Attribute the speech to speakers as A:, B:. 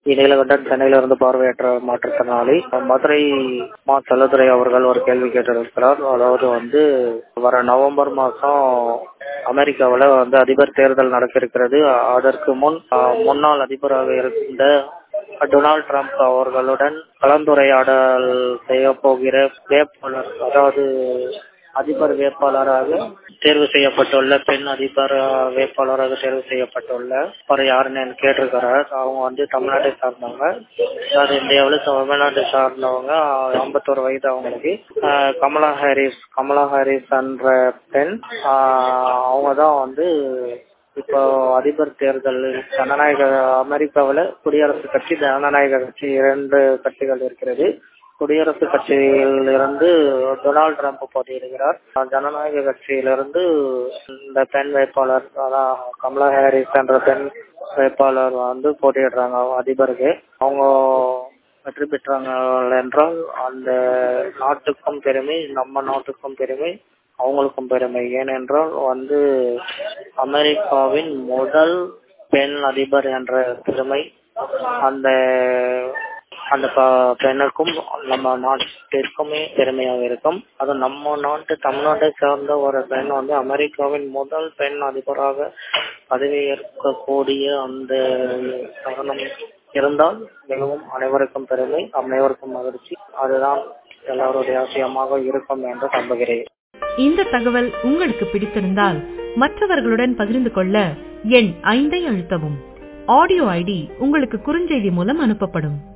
A: நீலகண்டன் சென்னையிலிருந்து பார்வையற்ற மாற்றுத்திறனாளி மதுரை மா செல்லதுரை அவர்கள் ஒரு கேள்வி கேட்டிருக்கிறார் அதாவது வந்து வர நவம்பர் மாசம் அமெரிக்காவில் வந்து அதிபர் தேர்தல் நடக்க இருக்கிறது அதற்கு முன் அஹ், முன்னாள் அதிபராக இருந்த டொனால்ட் ட்ரம்ப் அவர்களுடன் கலந்துரையாடல் செய்ய போகிற வேட்பாளர் அதாவது அதிபர் வேட்பாளராக தேர்வு செய்யப்பட்டுள்ள பெண் அதிபர் அஹ், வேட்பாளராக தேர்வு செய்யப்பட்டுள்ள அவர் யாருன்னு கேட்டிருக்கிறார் அவங்க வந்து தமிழ்நாட்டை சார்ந்தவங்க அதாவது இந்தியாவில் தமிழ்நாட்டை சார்ந்தவங்க ஐம்பத்தோரு வயது அவங்களுக்கு அஹ், கமலா ஹாரிஸ் கமலா ஹாரிஸ் என்ற பெண் அவங்க தான் வந்து இப்போ அதிபர் தேர்தல் ஜனநாயக அமெரிக்காவில் குடியரசுக் கட்சி ஜனநாயக கட்சி இரண்டு கட்சிகள் இருக்கிறது குடியரசுக் கட்சியில் இருந்து டொனால்ட் ட்ரம்ப் போட்டியிடுகிறார் ஜனநாயக கட்சியிலிருந்து இந்த பெண் வேட்பாளர் அதான் கமலா ஹாரிஸ் என்ற பெண் வேட்பாளர் வந்து போட்டியிடுறாங்க அதிபருக்கு அவங்க வெற்றி பெற்றாங்க என்றால் அந்த நாட்டுக்கும் பெருமை நம்ம நாட்டுக்கும் பெருமை அவங்களுக்கும் பெருமை ஏனென்றால் வந்து அமெரிக்காவின் முதல் பெண் அதிபர் என்ற பெருமை அந்த அந்த ப- பெண்ணுக்கும் நம்ம நாட்டிற்குமே பெருமையாக இருக்கும் அது நம்ம நாட்டு தமிழ்நாட்டை சார்ந்த ஒரு பெண் வந்து அமெரிக்காவின் முதல் பெண் அதிபராக பதவியேற்கக்கூடிய அந்த தருணம் இருந்தால் மிகவும் அனைவருக்கும் பெருமை அனைவருக்கும் மகிழ்ச்சி அதுதான் எல்லாருடைய ஆசையமாக இருக்கும் என்று நம்புகிறேன்
B: இந்த தகவல் உங்களுக்கு பிடித்திருந்தால் மற்றவர்களுடன் பகிர்ந்து கொள்ள எண் ஐந்தை அழுத்தவும் ஆடியோ ஐடி உங்களுக்கு குறுஞ்செய்தி மூலம் அனுப்பப்படும்